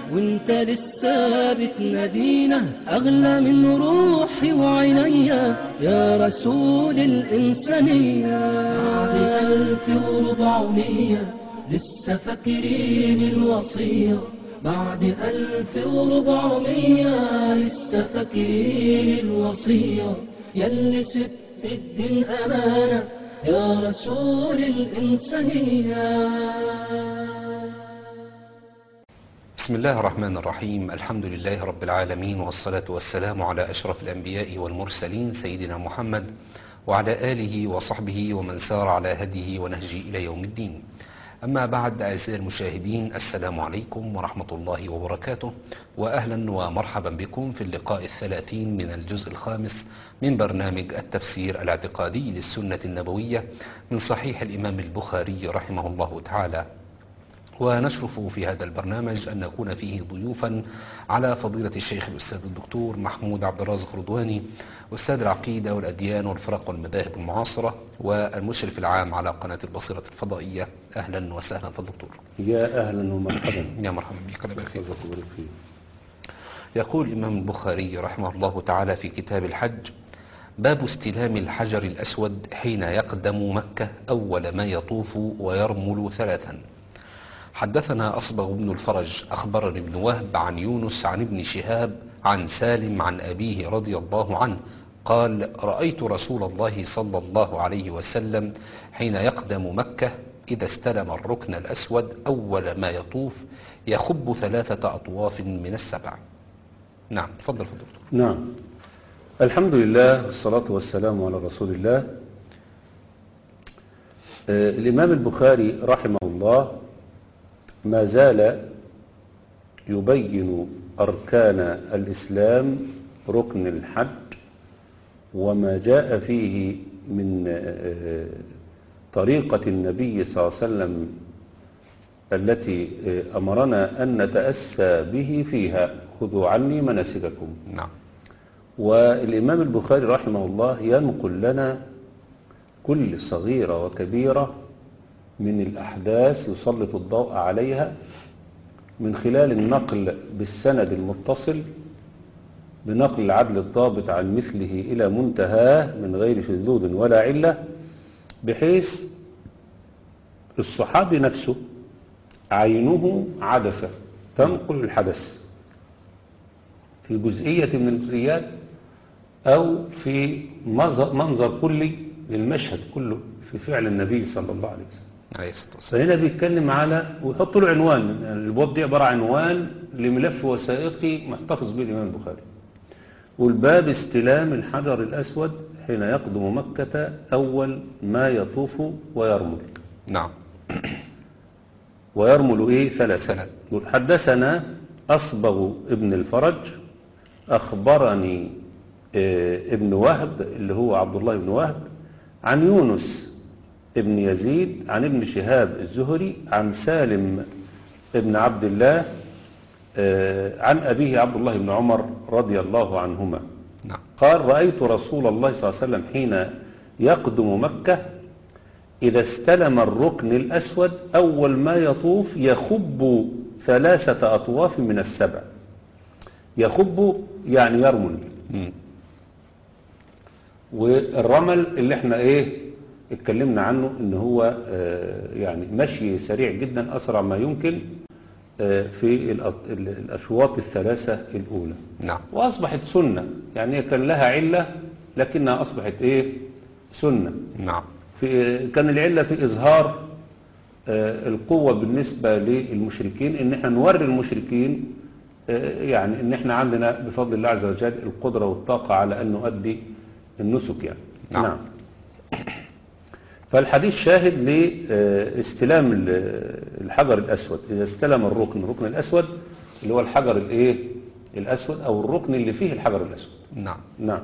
وانت لسه بتنادينا أغلى من روحي وعينيا يا رسول الإنسانية بعد ألف وربعمية لسه فاكرين الوصية بعد ألف وربعمية لسه فاكرين الوصية يلي سبت الدين أمانة يا رسول الإنسانية بسم الله الرحمن الرحيم الحمد لله رب العالمين والصلاة والسلام على أشرف الأنبياء والمرسلين سيدنا محمد وعلى آله وصحبه ومن سار على هديه ونهجه إلى يوم الدين أما بعد أعزائي المشاهدين السلام عليكم ورحمة الله وبركاته وأهلا ومرحبا بكم في اللقاء الثلاثين من الجزء الخامس من برنامج التفسير الاعتقادي للسنة النبوية من صحيح الإمام البخاري رحمه الله تعالى ونشرف في هذا البرنامج أن نكون فيه ضيوفا على فضيلة الشيخ الأستاذ الدكتور محمود عبد الرازق رضواني أستاذ العقيدة والأديان والفرق والمذاهب المعاصرة والمشرف العام على قناة البصيرة الفضائية أهلا وسهلا فالدكتور يا أهلا ومرحبا يا مرحبا بك الله يبارك فيك. جزاك الله خير يقول الإمام البخاري رحمه الله تعالى في كتاب الحج باب استلام الحجر الأسود حين يقدم مكة أول ما يطوف ويرمل ثلاثا حدثنا أصبغ بن الفرج أخبرني ابن وهب عن يونس عن ابن شهاب عن سالم عن أبيه رضي الله عنه قال رأيت رسول الله صلى الله عليه وسلم حين يقدم مكة إذا استلم الركن الأسود أول ما يطوف يخب ثلاثة أطواف من السبع نعم تفضل فضل دكتور نعم الحمد لله والصلاة والسلام على رسول الله آه، الإمام البخاري رحمه الله ما زال يبين أركان الإسلام ركن الحج وما جاء فيه من آه، طريقة النبي صلى الله عليه وسلم التي آه، أمرنا أن نتأسى به فيها خذوا عني مناسككم نعم والإمام البخاري رحمه الله ينقل لنا كل صغيرة وكبيرة من الأحداث يسلط الضوء عليها من خلال النقل بالسند المتصل بنقل العدل الضابط عن مثله إلى منتهاه من غير شذوذ ولا علة بحيث الصحابي نفسه عينه عدسة تنقل الحدث في جزئية من الجزئيات أو في مظهر- منظر كلي للمشهد كله في فعل النبي صلى الله عليه وسلم عليه الصلاة والسلام فهنا بيتكلم على ويحط له عنوان البواب دي عبارة عن عنوان لملف وثائقي محتفظ به الإمام البخاري والباب استلام الحجر الأسود حين يقدم مكة أول ما يطوف ويرمل نعم ويرمل إيه ثلاثة ثلاثة. يقول حدثنا أصبغ ابن الفرج أخبرني آه، ابن وهب اللي هو عبد الله بن وهب عن يونس ابن يزيد عن ابن شهاب الزهري عن سالم ابن عبد الله آه، عن أبيه عبد الله بن عمر رضي الله عنهما نعم قال رأيت رسول الله صلى الله عليه وسلم حين يقدم مكة إذا استلم الركن الأسود أول ما يطوف يخب ثلاثة أطواف من السبع يخب يعني يرمل مم. والرمل اللي احنا ايه اتكلمنا عنه ان هو آه، يعني مشي سريع جدا اسرع ما يمكن آه، في الأط- ال- الاشواط الثلاثة الاولى نعم واصبحت سنة يعني هي كان لها علة لكنها اصبحت ايه سنة نعم في كان العلة في إظهار آه، القوة بالنسبة للمشركين إن احنا نوري المشركين آه، يعني إن احنا عندنا بفضل الله عز وجل القدرة والطاقة على أن نؤدي النسك يعني نعم. فالحديث شاهد لاستلام الحجر الأسود إذا استلم الركن الركن الأسود اللي هو الحجر الإيه الأسود أو الركن اللي فيه الحجر الأسود نعم نعم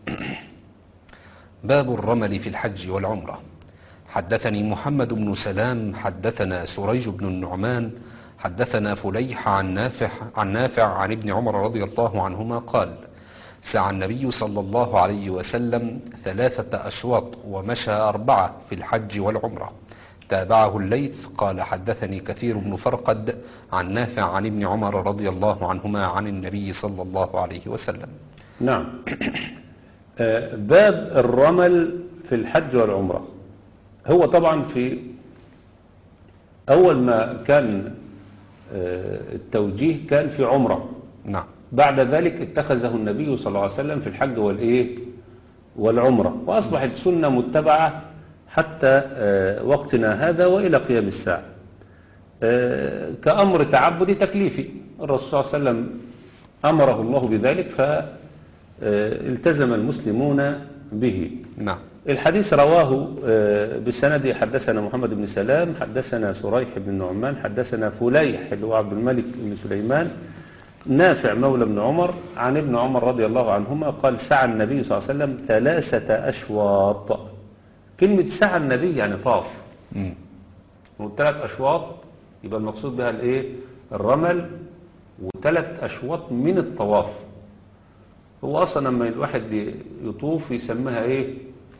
باب الرمل في الحج والعمرة حدثني محمد بن سلام حدثنا سريج بن النعمان حدثنا فليح عن نافع عن نافع عن ابن عمر رضي الله عنهما قال سعى النبي صلى الله عليه وسلم ثلاثة أشواط ومشى أربعة في الحج والعمرة تابعه الليث قال حدثني كثير بن فرقد عن نافع عن ابن عمر رضي الله عنهما عن النبي صلى الله عليه وسلم نعم آه، باب الرمل في الحج والعمرة هو طبعا في أول ما كان آه، التوجيه كان في عمرة نعم بعد ذلك اتخذه النبي صلى الله عليه وسلم في الحج والإيه والعمرة وأصبحت سنة متبعة حتى آه، وقتنا هذا وإلى قيام الساعة آه، كأمر تعبدي تكليفي الرسول صلى الله عليه وسلم أمره الله بذلك فالتزم المسلمون به نعم الحديث رواه آه، بسند حدثنا محمد بن سلام حدثنا سريح بن نعمان حدثنا فليح اللي هو عبد الملك بن سليمان نافع مولى بن عمر عن ابن عمر رضي الله عنهما قال سعى النبي صلى الله عليه وسلم ثلاثة أشواط كلمة سعى النبي يعني طاف مم. والثلاث أشواط يبقى المقصود بها الإيه الرمل وثلاث أشواط من الطواف هو أصلا لما الواحد يطوف يسميها إيه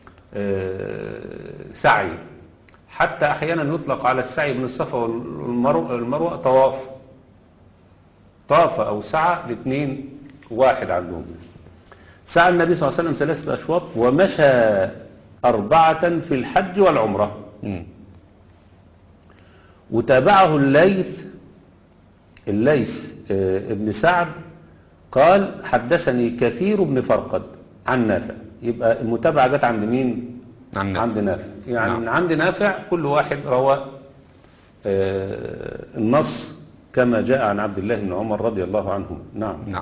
آه، سعي حتى أحيانا يطلق على السعي من الصفا والمروة المروة طواف طاف أو سعى الاثنين واحد عندهم سعى النبي صلى الله عليه وسلم ثلاثة أشواط ومشى أربعة في الحج والعمرة مم. وتابعه الليث الليث آه، ابن سعد قال حدثني كثير بن فرقد عن نافع يبقى المتابعة جت عند مين عن نافع. عند نافع يعني نعم. من عند نافع كل واحد روى آه، النص كما جاء عن عبد الله بن عمر رضي الله عنهما نعم نعم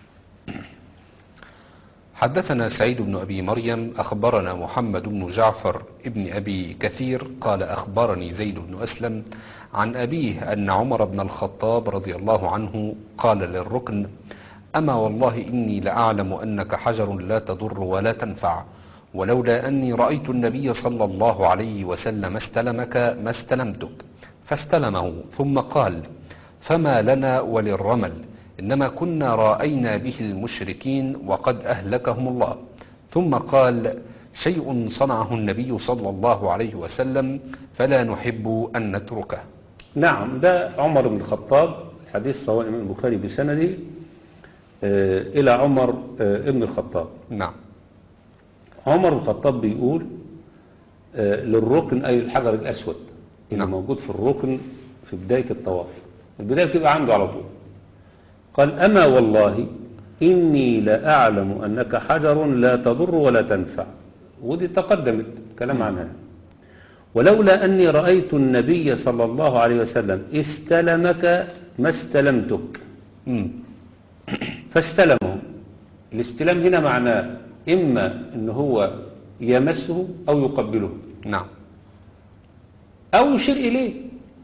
حدثنا سعيد بن أبي مريم أخبرنا محمد بن جعفر ابن أبي كثير قال أخبرني زيد بن أسلم عن أبيه أن عمر بن الخطاب رضي الله عنه قال للركن أما والله إني لأعلم أنك حجر لا تضر ولا تنفع ولولا أني رأيت النبي صلى الله عليه وسلم استلمك ما استلمتك فاستلمه ثم قال فما لنا وللرمل إنما كنا رأينا به المشركين وقد أهلكهم الله ثم قال شيء صنعه النبي صلى الله عليه وسلم فلا نحب أن نتركه نعم ده عمر بن الخطاب الحديث رواه الإمام البخاري بسنده آه، إلى عمر آه، ابن الخطاب نعم عمر بن الخطاب بيقول آه، للركن أي الحجر الأسود اللي نعم. موجود في الركن في بداية الطواف البداية بتبقى عنده على طول قال أما والله إني لأعلم أنك حجر لا تضر ولا تنفع ودي تقدمت كلام عنها ولولا أني رأيت النبي صلى الله عليه وسلم استلمك ما استلمتك مم. فاستلمه الاستلام هنا معناه إما أن هو يمسه أو يقبله نعم أو يشير إليه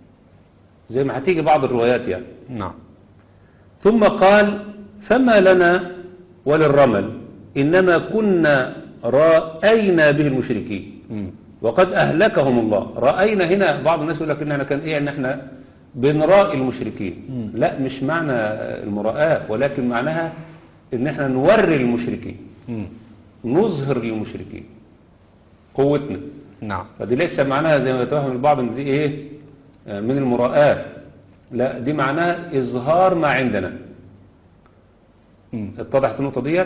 زي ما هتيجي بعض الروايات يعني نعم ثم قال فما لنا وللرمل إنما كنا رأينا به المشركين مم. وقد أهلكهم الله رأينا هنا بعض الناس يقول لك إن احنا كان إيه إن احنا بنرائي المشركين لا مش معنى المراءة ولكن معناها إن احنا نوري المشركين مم. نظهر للمشركين قوتنا نعم فدي ليس معناها زي ما يتوهم البعض ان دي ايه آه، من المراءات لا دي معناها اظهار ما عندنا مم. اتضحت النقطه ديت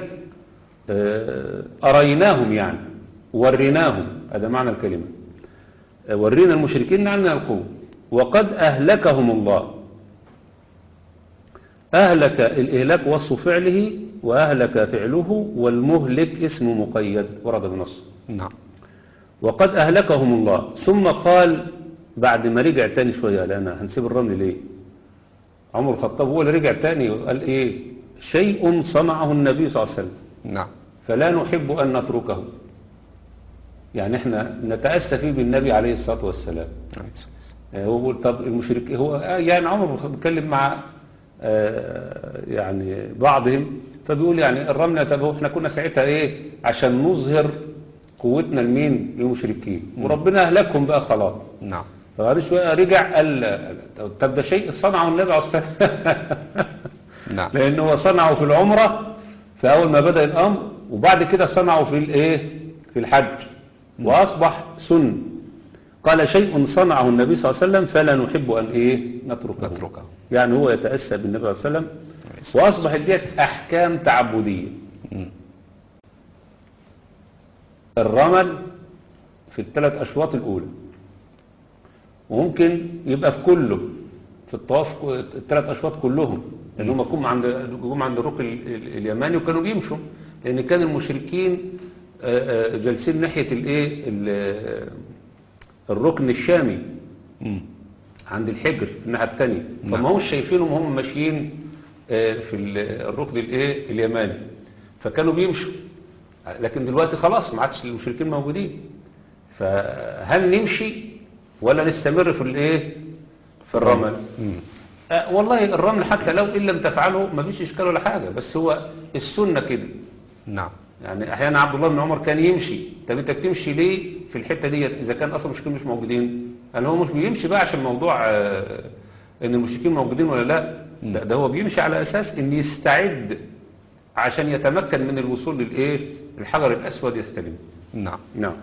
آه، اريناهم يعني وريناهم هذا معنى الكلمه آه، ورينا المشركين عنا القوه وقد اهلكهم الله اهلك الاهلاك وصف فعله واهلك فعله والمهلك اسم مقيد ورد بنص نعم وقد أهلكهم الله ثم قال بعد ما رجع تاني شوية لأن هنسيب الرمل ليه عمر الخطاب هو اللي رجع تاني وقال إيه شيء صنعه النبي صلى الله عليه وسلم نعم فلا نحب أن نتركه يعني احنا نتأسى فيه بالنبي عليه الصلاة والسلام آه، هو بيقول طب المشرك هو آه، يعني عمر بيتكلم مع آه، يعني بعضهم فبيقول يعني الرملة طب هو احنا كنا ساعتها ايه عشان نظهر قوتنا لمين للمشركين وربنا اهلكهم بقى خلاص نعم فبعد شويه رجع قال طب ده شيء صنعه النبي عليه الصلاه والسلام نعم لانه هو صنعه في العمره في اول ما بدا الامر وبعد كده صنعه في الايه في الحج واصبح سن قال شيء صنعه النبي صلى الله عليه وسلم فلا نحب أن إيه نتركه نتركه يعني هو يتأسى بالنبي صلى الله عليه وسلم وأصبحت ديت أحكام تعبدية مم. الرمل في الثلاث أشواط الأولى وممكن يبقى في كله في الطواف ك- الثلاث أشواط كلهم لأن هم جم عند جم عند الركن ال- ال- اليماني وكانوا بيمشوا لأن كان المشركين آه، آه، جالسين ناحية الإيه ال- الركن الشامي مم. عند الحجر في الناحية التانية نعم. فما هوش شايفينهم هم ماشيين آه، في ال- الركن الايه اليماني فكانوا بيمشوا لكن دلوقتي خلاص ما عادش المشركين موجودين فهل نمشي ولا نستمر في الايه في الرمل مم. آه، والله الرمل حتى لو ان لم تفعله ما فيش اشكال ولا حاجه بس هو السنه كده نعم يعني احيانا عبد الله بن عمر كان يمشي طب انت بتمشي ليه في الحته ديت اذا كان اصلا المشركين مش موجودين يعني هو مش بيمشي بقى عشان موضوع آه، ان المشركين موجودين ولا لا لا ده هو بيمشي على اساس ان يستعد عشان يتمكن من الوصول للايه الحجر الاسود يستلم نعم نعم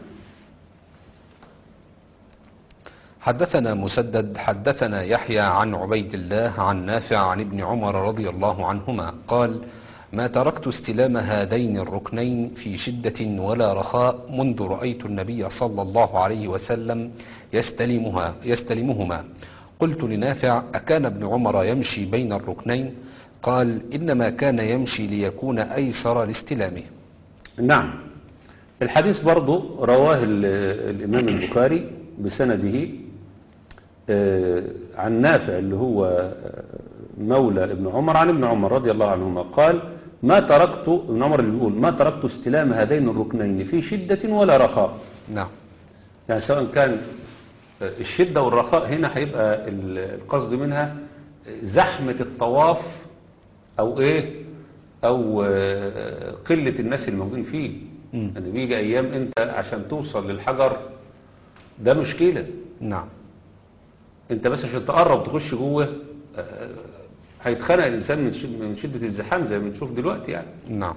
حدثنا مسدد حدثنا يحيى عن عبيد الله عن نافع عن ابن عمر رضي الله عنهما قال ما تركت استلام هذين الركنين في شدة ولا رخاء منذ رأيت النبي صلى الله عليه وسلم يستلمها يستلمهما قلت لنافع أكان ابن عمر يمشي بين الركنين قال إنما كان يمشي ليكون أيسر لاستلامه نعم الحديث برضو رواه ال- الإمام البخاري بسنده آه، عن نافع اللي هو آه، مولى ابن عمر عن ابن عمر رضي الله عنهما قال ما تركت ابن عمر اللي بيقول ما تركت استلام هذين الركنين في شدة ولا رخاء نعم يعني سواء كان آه، الشدة والرخاء هنا هيبقى ال- القصد منها زحمة الطواف أو إيه أو آه، قلة الناس الموجودين فيه مم. يعني بيجي أيام أنت عشان توصل للحجر ده مشكلة نعم أنت بس عشان تقرب تخش جوه آه، هيتخنق الإنسان من شد- من شدة الزحام زي ما بنشوف دلوقتي يعني نعم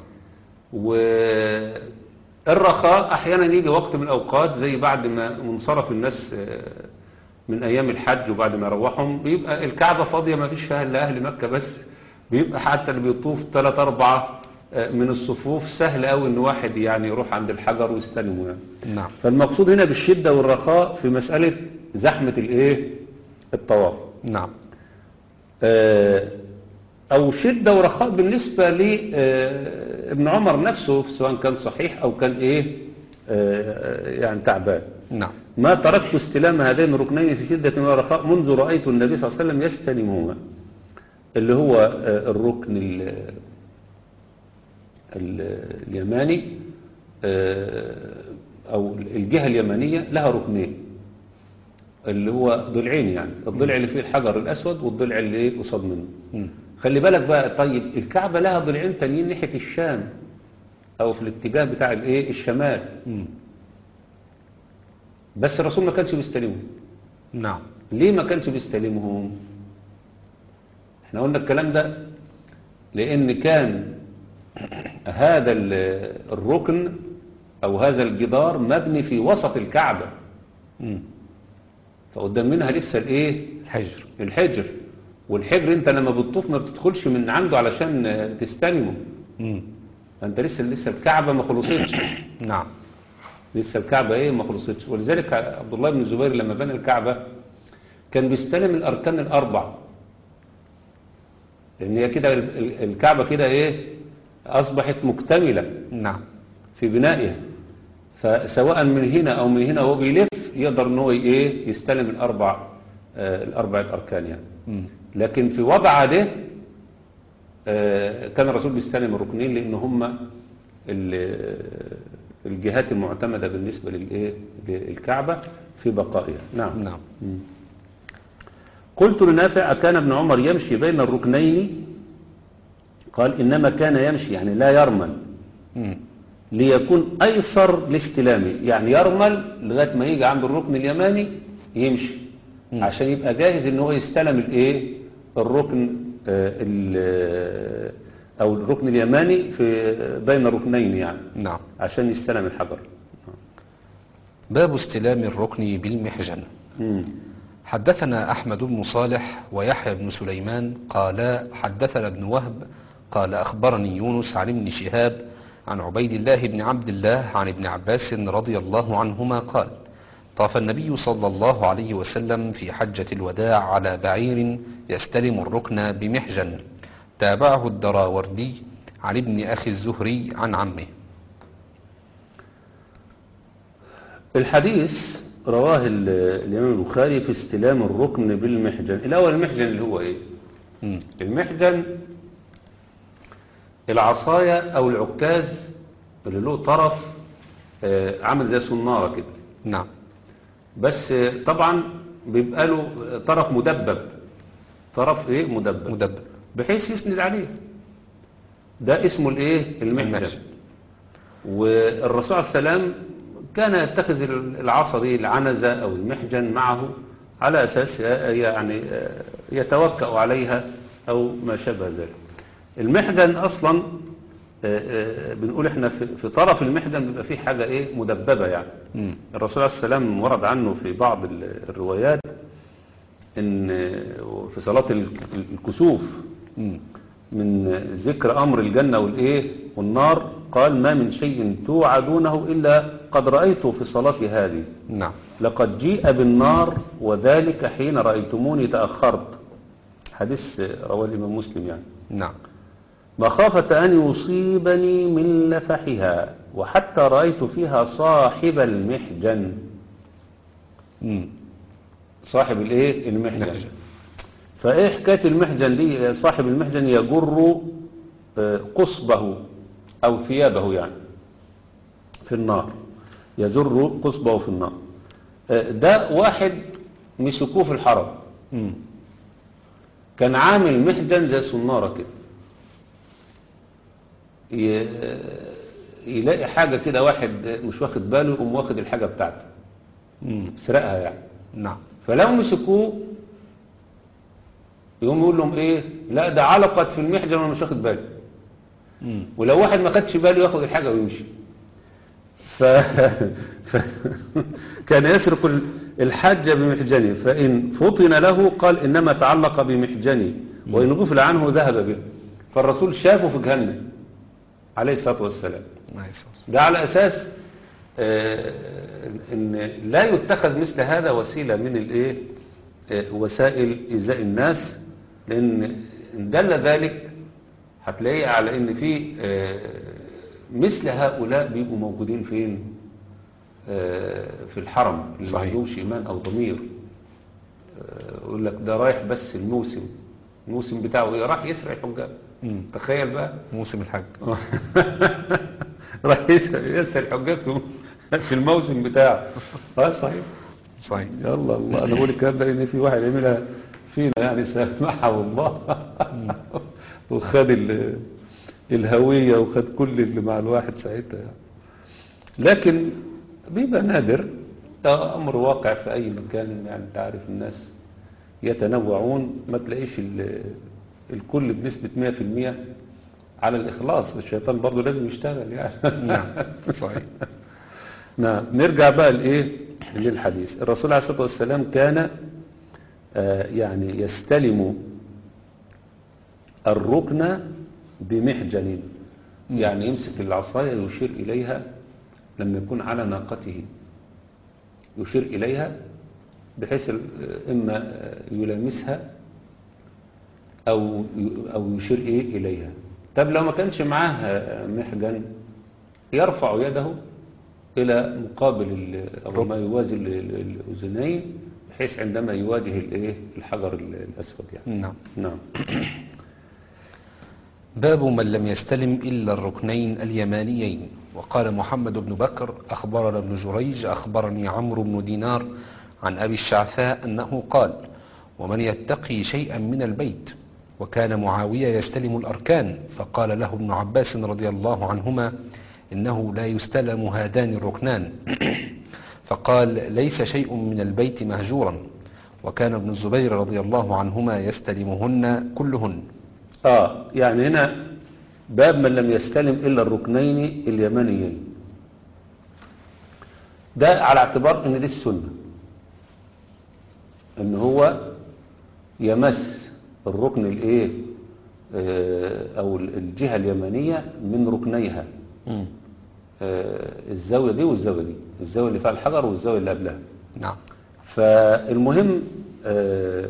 والرخاء احيانا يجي وقت من الاوقات زي بعد ما منصرف الناس آه، من ايام الحج وبعد ما يروحهم بيبقى الكعبه فاضيه ما فيش فيها الا اهل مكه بس بيبقى حتى اللي بيطوف ثلاث اربعه آه، من الصفوف سهل قوي ان واحد يعني يروح عند الحجر ويستلمه يعني. نعم فالمقصود هنا بالشده والرخاء في مساله زحمه الايه الطواف نعم آه، أو شدة ورخاء بالنسبة لابن عمر نفسه سواء كان صحيح أو كان إيه آه، يعني تعبان نعم ما تركت استلام هذين الركنين في شدة ورخاء منذ رأيت النبي صلى الله عليه وسلم يستلمهما اللي هو آه، الركن ال- ال- اليماني آه، أو الجهة اليمانية لها ركنين اللي هو ضلعين يعني الضلع اللي فيه الحجر الأسود والضلع اللي إيه قصاد منه مم. خلي بالك بقى طيب الكعبة لها ضلعين تانيين ناحية الشام أو في الاتجاه بتاع الإيه الشمال مم. بس الرسول ما كانش بيستلمهم نعم ليه ما كانش بيستلمهم احنا قلنا الكلام ده لان كان هذا ال- الركن او هذا الجدار مبني في وسط الكعبة مم. فقدام منها لسه الايه الحجر الحجر والحجر انت لما بتطوف ما بتدخلش من عنده علشان آه، تستلمه مم. فانت لسه لسه الكعبة ما خلصتش نعم لسه الكعبة ايه ما خلصتش ولذلك عبد الله بن الزبير لما بنى الكعبة كان بيستلم الأركان الأربع لأن هي كده ال- ال- الكعبة كده ايه أصبحت مكتملة نعم في بنائها فسواء من هنا أو من هنا وهو بيلف يقدر ان هو ايه يستلم الأربع آه الأربعة أركان يعني مم. لكن في وضع ده آه، كان الرسول بيستلم الركنين لأن هم ال- الجهات المعتمدة بالنسبة للإيه؟ للكعبة في بقائها نعم نعم مم. قلت لنافع أكان ابن عمر يمشي بين الركنين قال إنما كان يمشي يعني لا يرمل مم. ليكون أيسر لاستلامه يعني يرمل لغاية ما يجي عند الركن اليماني يمشي مم. عشان يبقى جاهز ان هو يستلم الايه الركن آه، ال- او الركن اليماني في بين الركنين يعني نعم عشان يستلم الحجر باب استلام الركن بالمحجن مم. حدثنا أحمد بن صالح ويحيى بن سليمان قالا حدثنا ابن وهب قال أخبرني يونس عن ابن شهاب عن عبيد الله بن عبد الله عن ابن عباس رضي الله عنهما قال طاف النبي صلى الله عليه وسلم في حجة الوداع على بعير يستلم الركن بمحجن تابعه الدراوردي عن ابن أخي الزهري عن عمه الحديث رواه ال- الإمام البخاري في استلام الركن بالمحجن الأول المحجن اللي هو إيه مم. المحجن العصاية أو العكاز اللي له طرف آه، عامل زي صنارة كده نعم بس آه، طبعا بيبقى له طرف مدبب طرف ايه مدبب مدبب بحيث يسند عليه ده اسمه الايه المحجن المحجن. والرسول عليه السلام كان يتخذ العصا دي العنزة او المحجن معه على اساس يعني يتوكأ عليها او ما شابه ذلك المحجن اصلا آه، آه، بنقول احنا في في طرف المحجن بيبقى فيه حاجة ايه مدببة يعني مم. الرسول عليه السلام ورد عنه في بعض ال- الروايات ان في صلاة ال- الكسوف مم. من ذكر أمر الجنة والإيه والنار قال ما من شيء توعدونه إلا قد رأيته في صلاتي هذه نعم لقد جيء بالنار وذلك حين رأيتموني تأخرت حديث رواه الإمام مسلم يعني نعم مخافة أن يصيبني من لفحها وحتى رأيت فيها صاحب المحجن مم. صاحب الإيه المحجن محجن. فايه حكايه المحجن دي صاحب المحجن يجر آه، قصبه او ثيابه يعني في النار يجر قصبه في النار آه، ده واحد مسكوه في الحرم مم. كان عامل محجن زي صناره كده ي- يلاقي حاجه كده واحد مش واخد باله يقوم واخد الحاجه بتاعته مم. سرقها يعني نعم فلو مسكوه يقوم يقول لهم ايه لا ده علقت في المحجن وانا مش واخد بالي مم. ولو واحد ما خدش باله ياخد الحاجه ويمشي ف... ف... كان يسرق ال- الحج بمحجنه فإن فطن له قال إنما تعلق بمحجني وإن غفل عنه ذهب به فالرسول شافه في جهنم عليه الصلاة والسلام عليه الصلاة والسلام. ده على أساس آه، إن لا يتخذ مثل هذا وسيلة من الإيه آه، وسائل إيذاء الناس لأن إن دل ذلك هتلاقيه على إن في آه، مثل هؤلاء بيبقوا موجودين فين آه، في الحرم اللي ما صحيح. عندهمش إيمان أو ضمير آه، يقول لك ده رايح بس الموسم الموسم بتاعه إيه راح يسرق الحجاج مم. تخيل بقى موسم الحج راح يسأل يسأل الحجاج في- في الموسم بتاعه اه صحيح صحيح يلا الله انا بقول الكلام ده ان في واحد يعملها فينا يعني سامحه الله وخد ال- الهويه وخد كل اللي مع الواحد ساعتها يعني. لكن بيبقى نادر ده امر واقع في اي مكان يعني انت عارف الناس يتنوعون ما تلاقيش ال- الكل بنسبه 100% على الاخلاص الشيطان برضه لازم يشتغل يعني نعم صحيح نعم نرجع بقى لايه للحديث الرسول عليه الصلاه والسلام كان آه، يعني يستلم الركن بمحجن يعني يمسك العصايه يشير اليها لما يكون على ناقته يشير اليها بحيث ال- اما يلامسها او او يشير ايه اليها طب لو ما كانش معاه محجن يرفع يده إلى مقابل ال- أو ما يوازي ال- ال- الأذنين بحيث عندما يواجه الإيه الحجر ال- الأسود يعني نعم نعم باب من لم يستلم إلا الركنين اليمانيين وقال محمد بن بكر أخبرنا ابن جريج أخبرني عمرو بن دينار عن أبي الشعثاء أنه قال ومن يتقي شيئا من البيت وكان معاوية يستلم الأركان فقال له ابن عباس رضي الله عنهما إنه لا يستلم هذان الركنان فقال ليس شيء من البيت مهجورا وكان ابن الزبير رضي الله عنهما يستلمهن كلهن آه يعني هنا باب من لم يستلم إلا الركنين اليمانيين ده على اعتبار ان دي السنة ان هو يمس الركن الايه آه، او الجهة اليمنية من ركنيها مم. آه، الزاوية دي والزاوية دي الزاوية اللي فيها الحجر والزاوية اللي قبلها نعم فالمهم آه،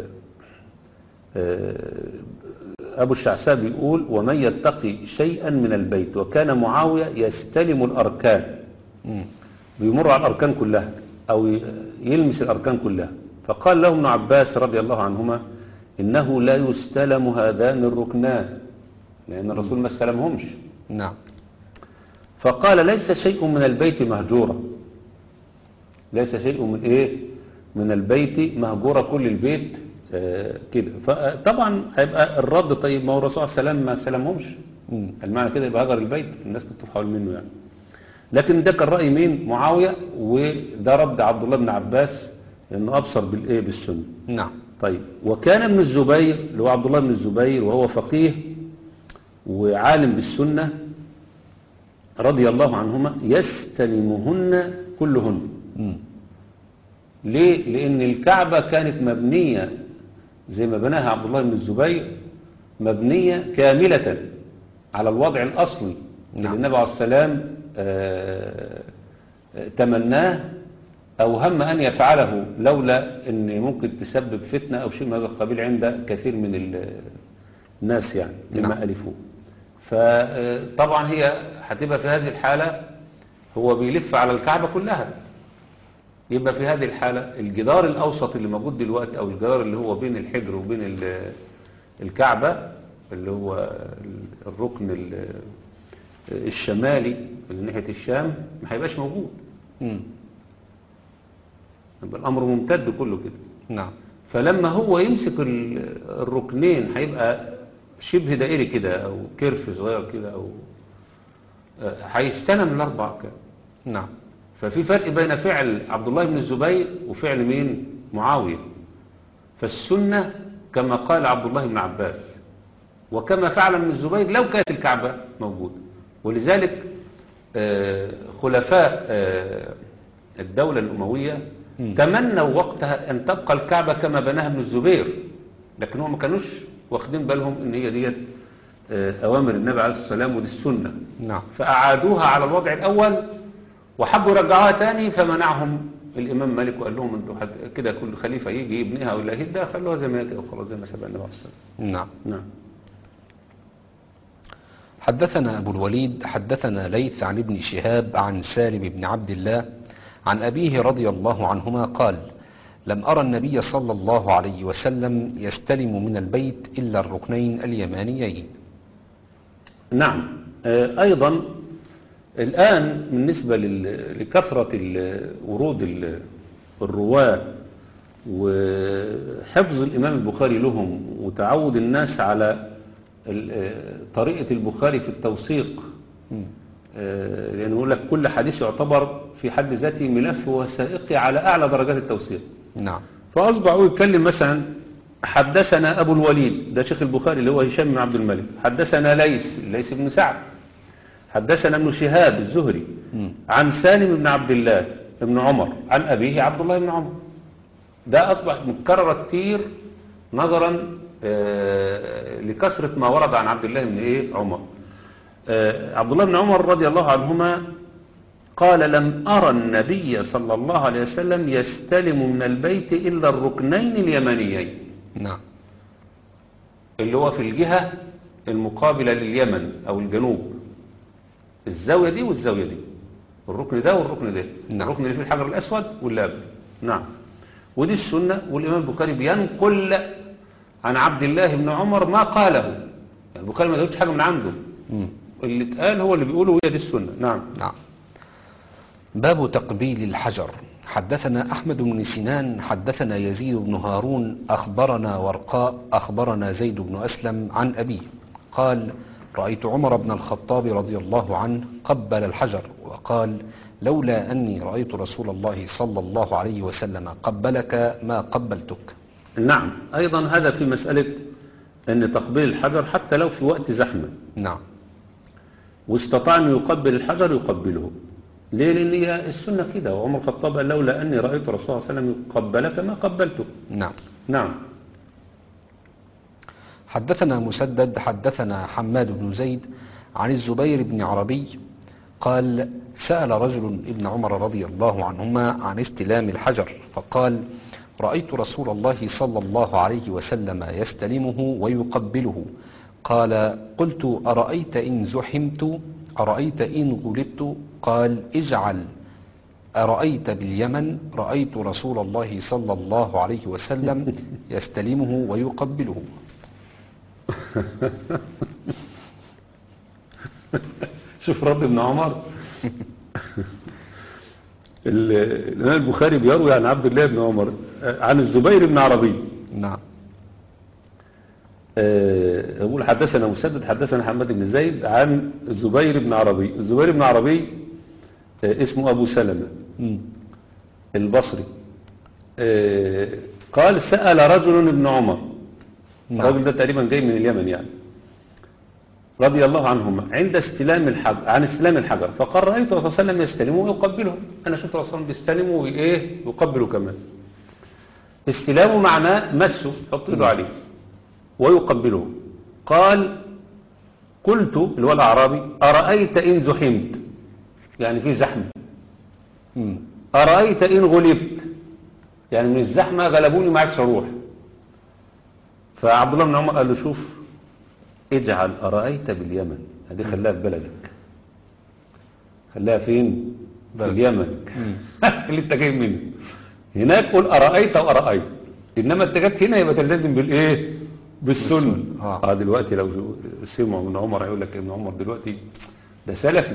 آه، أبو الشعثاء بيقول ومن يتقي شيئا من البيت وكان معاوية يستلم الأركان مم. بيمر على الأركان كلها أو ي- يلمس الأركان كلها فقال له ابن عباس رضي الله عنهما إنه لا يستلم هذان الركنان لأن الرسول ما استلمهمش نعم فقال ليس شيء من البيت مهجورا ليس شيء من ايه من البيت مهجورة كل البيت آه كده فطبعا هيبقى الرد طيب ما هو الرسول صلى الله عليه وسلم ما سلمهمش مم. المعنى كده يبقى هجر البيت الناس بتطوف حول منه يعني لكن ده كان رأي مين معاوية وده رد عبد الله بن عباس انه ابصر بالايه بالسنه نعم طيب وكان ابن الزبير اللي هو عبد الله بن الزبير وهو فقيه وعالم بالسنة رضي الله عنهما يستلمهن كلهن مم. ليه؟ لأن الكعبة كانت مبنية زي ما بناها عبد الله بن الزبير مبنية كاملة على الوضع الأصلي اللي نعم. النبي عليه السلام آه، آه، تمناه أو هم أن يفعله لولا أن ممكن تسبب فتنة أو شيء من هذا القبيل عند كثير من ال- الناس يعني نعم. مما ألفوه فطبعا هي هتبقى في هذه الحالة هو بيلف على الكعبة كلها يبقى في هذه الحالة الجدار الأوسط اللي موجود دلوقتي أو الجدار اللي هو بين الحجر وبين ال- الكعبة اللي هو ال- الركن ال- الشمالي اللي ناحية الشام ما هيبقاش موجود مم. يبقى الأمر ممتد كله كده نعم فلما هو يمسك ال- الركنين هيبقى شبه دائري كده أو كيرف صغير كده أو آه، هيستلم الأربع كده نعم ففي فرق بين فعل عبد الله بن الزبير وفعل مين معاوية فالسنة كما قال عبد الله بن عباس وكما فعل ابن الزبير لو كانت الكعبة موجودة ولذلك آه، خلفاء آه، الدولة الأموية مم. تمنوا وقتها أن تبقى الكعبة كما بناها ابن الزبير لكن هم ما كانوش واخدين بالهم ان هي ديت آه، أوامر النبي عليه الصلاة والسلام ودي السنة نعم فأعادوها على الوضع الأول وحبوا يرجعوها تاني فمنعهم الإمام مالك وقال لهم انتوا حت- كده كل خليفة يجي يبنيها ولا يهدها خلوها زي ما هي كده وخلاص زي ما سبق النبي عليه الصلاة والسلام نعم نعم حدثنا أبو الوليد حدثنا ليث عن ابن شهاب عن سالم بن عبد الله عن أبيه رضي الله عنهما قال لم أرى النبي صلى الله عليه وسلم يستلم من البيت إلا الركنين اليمانيين نعم آه، أيضا الآن بالنسبة لل- لكثرة ال- ورود ال- الرواة وحفظ الإمام البخاري لهم وتعود الناس على ال- آه، طريقة البخاري في التوثيق مم. آه، لأنه يقول لك كل حديث يعتبر في حد ذاته ملف وثائقي على أعلى درجات التوثيق نعم فأصبح هو يتكلم مثلا حدثنا أبو الوليد ده شيخ البخاري اللي هو هشام بن عبد الملك حدثنا ليس ليس بن سعد حدثنا ابن شهاب الزهري مم. عن سالم بن عبد الله بن عمر عن أبيه عبد الله بن عمر ده أصبح متكرر كتير نظرا آه، لكثرة ما ورد عن عبد الله بن إيه عمر آه، عبد الله بن عمر رضي الله عنهما قال لم أرى النبي صلى الله عليه وسلم يستلم من البيت إلا الركنين اليمانيين نعم اللي هو في الجهة المقابلة لليمن أو الجنوب الزاوية دي والزاوية دي الركن ده والركن ده نعم. الركن اللي فيه الحجر الأسود واللي قبله نعم ودي السنة والإمام البخاري بينقل عن عبد الله بن عمر ما قاله يعني البخاري ما جابش حاجة من عنده مم. اللي اتقال هو اللي بيقوله وهي دي السنة نعم نعم باب تقبيل الحجر حدثنا أحمد بن سنان حدثنا يزيد بن هارون أخبرنا ورقاء أخبرنا زيد بن أسلم عن أبيه قال رأيت عمر بن الخطاب رضي الله عنه قبل الحجر وقال لولا أني رأيت رسول الله صلى الله عليه وسلم قبلك ما قبلتك نعم أيضا هذا في مسألة أن تقبيل الحجر حتى لو في وقت زحمة نعم واستطاع أن يقبل الحجر يقبله ليه لان هي السنة كده وعمر الخطاب قال لولا اني رأيت رسول الله صلى الله عليه وسلم قبلك ما قبلته نعم نعم حدثنا مسدد حدثنا حماد بن زيد عن الزبير بن عربي قال سأل رجل ابن عمر رضي الله عنهما عن استلام الحجر فقال رأيت رسول الله صلى الله عليه وسلم يستلمه ويقبله قال قلت أرأيت إن زحمت أرأيت إن غلبت قال اجعل أرأيت باليمن رأيت رسول الله صلى الله عليه وسلم يستلمه ويقبله شوف رد ابن عمر ال- الإمام البخاري بيروي عن عبد الله بن عمر آه، عن الزبير بن عربي نعم آه، يقول حدثنا مسدد حدثنا حماد بن زيد عن الزبير بن عربي الزبير بن عربي آه، اسمه أبو سلمة مم. البصري آه، قال سأل رجل ابن عمر نعم. الراجل ده تقريبا جاي من اليمن يعني رضي الله عنهما عند استلام الحجر عن استلام الحجر فقال رأيت الرسول صلى الله عليه وسلم يستلمه ويقبله أنا شفت الرسول صلى الله عليه وسلم بيستلمه وإيه يقبله كمان استلامه معناه مسه يحط ايده عليه ويقبله قال قلت اللي هو الأعرابي أرأيت إن زحمت يعني في زحمة مم. أرأيت إن غلبت يعني من الزحمة غلبوني معكش أروح فعبد الله بن عمر قال له شوف اجعل أرأيت باليمن هذه خلاها في بلدك خلاها فين في بلد. اليمن اللي انت جاي منه هناك قول أرأيت وأرأيت إنما انت جت هنا يبقى تلتزم بالإيه بالسنة بالسنة. آه. اه دلوقتي لو سمعوا من عمر هيقول لك ابن عمر دلوقتي ده سلفي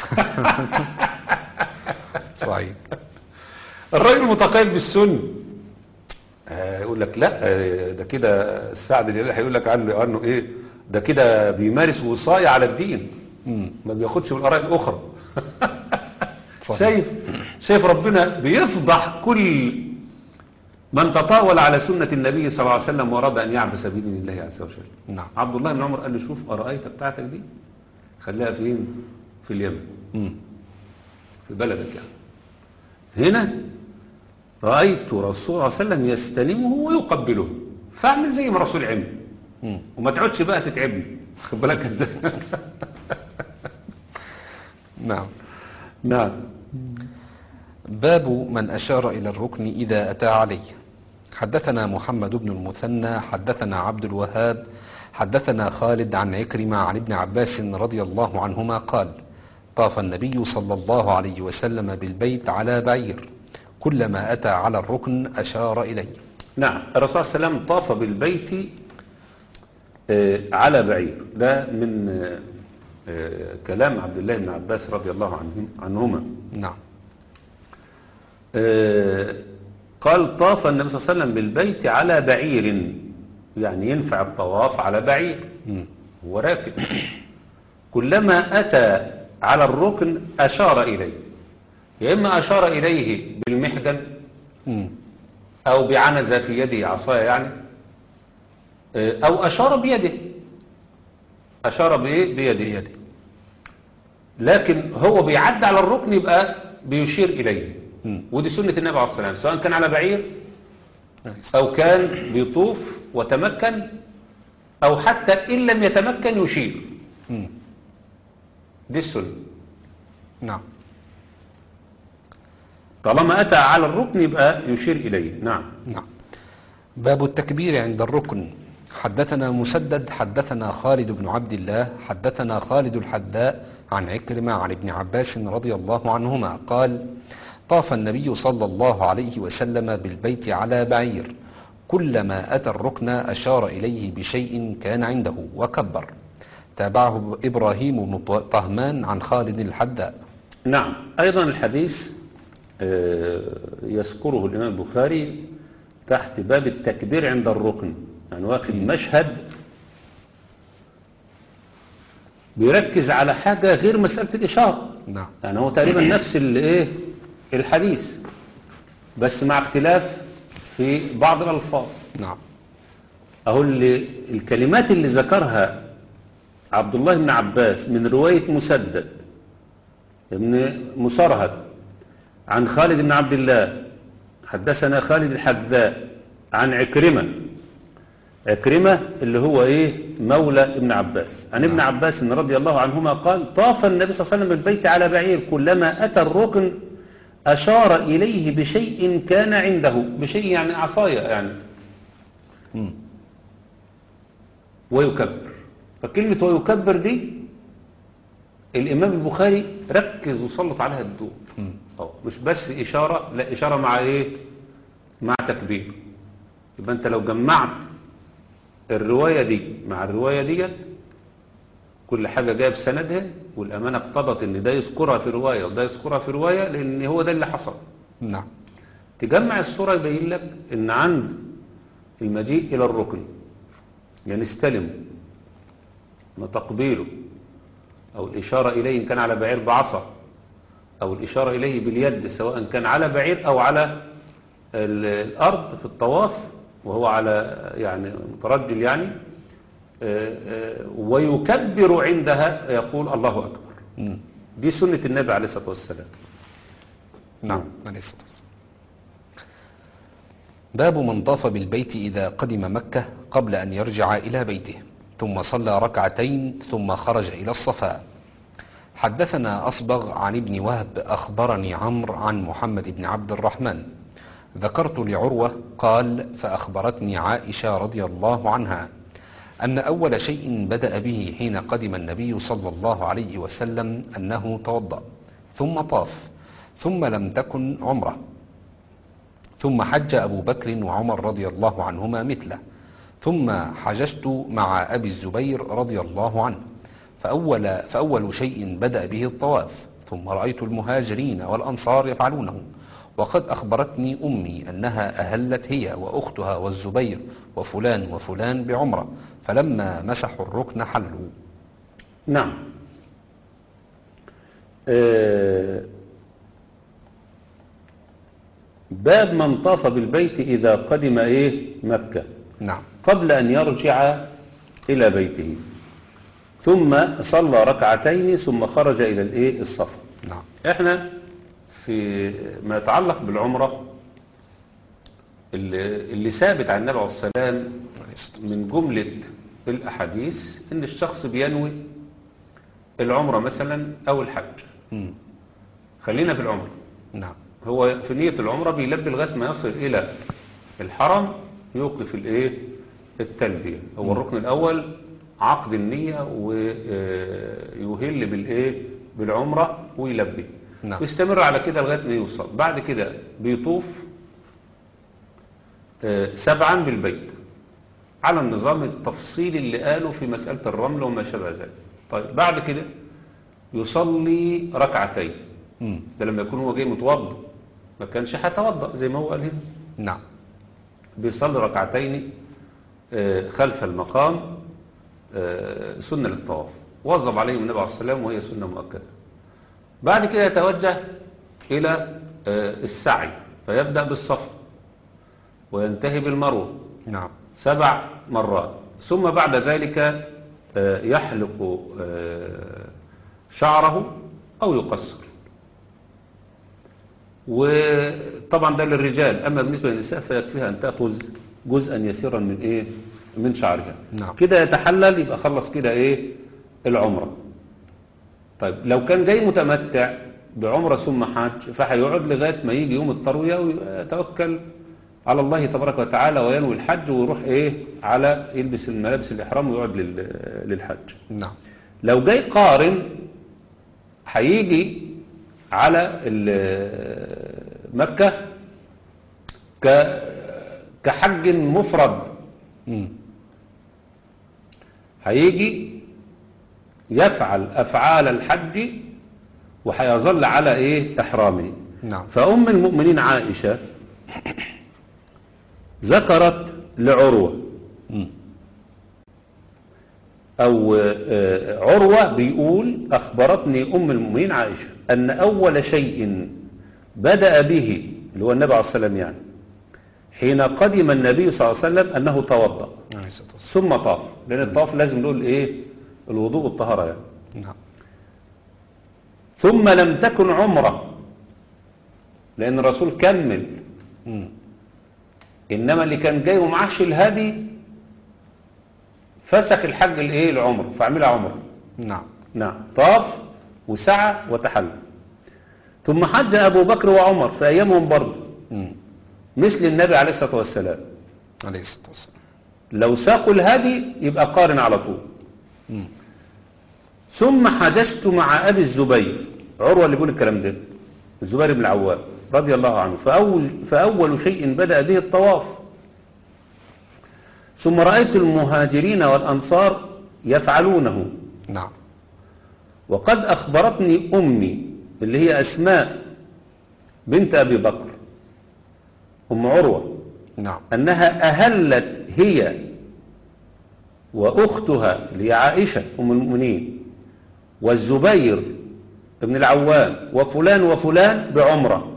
صحيح الراجل متقيد بالسنة آه، يقول لك لا آه، ده كده السعد اللي هيقول لك عنه عنه ايه ده كده بيمارس وصاية على الدين مم. ما بياخدش بالاراء الاخرى صحيح. شايف شايف ربنا بيفضح كل من تطاول على سنة النبي صلى الله عليه وسلم واراد ان يعبس بدين الله عز وجل نعم عبد الله بن عمر قال له شوف أرأيت بتاعتك دي خليها فين في اليمن مم. في بلدك يعني هنا رأيت رسول الله صلى الله عليه وسلم يستلمه ويقبله فاعمل زي ما الرسول عمل مم. وما تقعدش بقى تتعبني خد بالك ازاي نعم نعم باب من أشار إلى الركن إذا أتى عليه حدثنا محمد بن المثنى حدثنا عبد الوهاب حدثنا خالد عن عكرمة عن ابن عباس رضي الله عنهما قال طاف النبي صلى الله عليه وسلم بالبيت على بعير كلما أتى على الركن أشار إليه نعم الرسول صلى الله عليه وسلم طاف بالبيت آه، على بعير ده من آه، آه، كلام عبد الله بن عباس رضي الله عنهم عنهما نعم آه، قال طاف النبي صلى الله عليه وسلم بالبيت على بعير يعني ينفع الطواف على بعير مم. هو راكب كلما أتى على الركن أشار إليه يا إما أشار إليه بالمحجن مم. أو بعنزة في يده عصاية يعني آه، أو أشار بيده أشار بإيه؟ بيده بيده لكن هو بيعدي على الركن يبقى بيشير إليه مم. ودي سنة النبي عليه الصلاة والسلام سواء كان على بعير أو كان بيطوف وتمكن أو حتى إن لم يتمكن يشير مم. دي السنة نعم طالما أتى على الركن يبقى يشير إليه نعم نعم باب التكبير عند الركن حدثنا مسدد حدثنا خالد بن عبد الله حدثنا خالد الحذاء عن عكرمة عن ابن عباس رضي الله عنهما قال طاف النبي صلى الله عليه وسلم بالبيت على بعير كلما أتى الركن أشار إليه بشيء كان عنده وكبر تابعه إبراهيم بن طهمان عن خالد الحذاء نعم أيضا الحديث آه، يذكره الإمام البخاري تحت باب التكبير عند الركن يعني واخد مشهد بيركز على حاجة غير مسألة الإشارة نعم يعني هو تقريبا نفس الايه الحديث بس مع اختلاف في بعض الألفاظ نعم أهو اللي الكلمات اللي ذكرها عبد الله بن عباس من رواية مسدد ابن مسرهد عن خالد بن عبد الله حدثنا خالد الحذاء عن عكرمة عكرمة اللي هو ايه مولى ابن عباس عن ابن عباس رضي الله عنهما قال طاف النبي صلى الله عليه وسلم بالبيت على بعير كلما أتى الركن أشار إليه بشيء كان عنده بشيء يعني عصاية يعني مم. ويكبر فكلمة ويكبر دي الإمام البخاري ركز وسلط عليها الضوء مم. أه، مش بس إشارة لا إشارة مع إيه مع تكبير يبقى أنت لو جمعت الرواية دي مع الرواية ديت كل حاجة جاية بسندها والأمانة اقتضت إن ده يذكرها في رواية وده يذكرها في رواية لأن هو ده اللي حصل نعم تجمع الصورة يبين لك إن عند المجيء إلى الركن يعني استلمه ما تقبيله أو الإشارة إليه إن كان على بعير بعصا أو الإشارة إليه باليد سواء كان على بعير أو على ال- الأرض في الطواف وهو على يعني مترجل يعني آه، آه، ويكبر عندها يقول الله أكبر مم. دي سنة النبي عليه الصلاة والسلام نعم عليه الصلاة والسلام باب من طاف بالبيت إذا قدم مكة قبل أن يرجع إلى بيته ثم صلى ركعتين ثم خرج إلى الصفا حدثنا أصبغ عن ابن وهب أخبرني عمرو عن محمد بن عبد الرحمن ذكرت لعروة قال فأخبرتني عائشة رضي الله عنها أن أول شيء بدأ به حين قدم النبي صلى الله عليه وسلم أنه توضأ ثم طاف ثم لم تكن عمره ثم حج أبو بكر وعمر رضي الله عنهما مثله ثم حججت مع أبي الزبير رضي الله عنه فأول, فأول شيء بدأ به الطواف ثم رأيت المهاجرين والأنصار يفعلونه وقد أخبرتني أمي أنها أهلت هي وأختها والزبير وفلان وفلان بعمرة فلما مسحوا الركن حلوا نعم آه، باب من طاف بالبيت إذا قدم إيه مكة نعم قبل أن يرجع إلى بيته ثم صلى ركعتين ثم خرج إلى الإيه الصف نعم احنا في ما يتعلق بالعمرة اللي, اللي ثابت عن النبي عليه السلام عليه الصلاة من جملة الأحاديث إن الشخص بينوي العمرة مثلا أو الحج مم. خلينا في العمرة نعم هو في نية العمرة بيلبي لغاية ما يصل إلى الحرم يوقف الإيه التلبية هو الركن الأول عقد النية ويهل بالإيه بالعمرة ويلبي نعم. ويستمر على كده لغاية ما يوصل بعد كده بيطوف آه، سبعا بالبيت على النظام التفصيلي اللي قاله في مسألة الرمل وما شابه ذلك طيب بعد كده يصلي ركعتين مم. ده لما يكون هو جاي متوضا ما كانش هيتوضا زي ما هو قال هنا نعم بيصلي ركعتين آه، خلف المقام آه، سنة للطواف وظب عليهم النبي عليه الصلاة والسلام وهي سنة مؤكدة بعد كده يتوجه إلى آه، السعي فيبدأ بالصفا وينتهي بالمروة نعم سبع مرات ثم بعد ذلك آه، يحلق آه، شعره أو يقصر وطبعا ده للرجال أما بالنسبة للنساء فيكفيها أن تأخذ جزءا يسيرا من إيه من شعرها نعم. كده يتحلل يبقى خلص كده إيه العمرة طيب لو كان جاي متمتع بعمرة ثم حج فهيقعد لغاية ما يجي يوم التروية ويتوكل على الله تبارك وتعالى وينوي الحج ويروح ايه على يلبس الملابس الإحرام ويقعد لل- للحج نعم لو جاي قارن هيجي على ال- مكة ك- كحج مفرد مم. هيجي يفعل أفعال الحج وهيظل على إيه إحرامه نعم فأم المؤمنين عائشة ذكرت لعروة مم. أو آه، عروة بيقول أخبرتني أم المؤمنين عائشة أن أول شيء بدأ به اللي هو النبي عليه الصلاة والسلام يعني حين قدم النبي صلى الله عليه وسلم أنه توضأ عليه الصلاة والسلام ثم طاف لأن الطواف لازم له الإيه الوضوء والطهارة يعني نعم ثم لم تكن عمره لأن الرسول كمل مم. إنما اللي كان جاي ومعهش الهدي فسخ الحج الايه العمر فعملها عمره نعم نعم طاف وسعى وتحلل ثم حج أبو بكر وعمر في أيامهم برضه مم. مثل النبي عليه الصلاة والسلام عليه الصلاة والسلام لو ساقوا الهدي يبقى قارن على طول مم. ثم حججت مع أبي الزبير عروة اللي بيقول الكلام ده الزبير بن العوام رضي الله عنه فأول, فأول شيء بدأ به الطواف ثم رأيت المهاجرين والأنصار يفعلونه نعم وقد أخبرتني أمي اللي هي أسماء بنت أبي بكر أم عروة نعم أنها أهلت هي وأختها اللي هي عائشة أم المؤمنين والزبير بن العوام وفلان وفلان بعمرة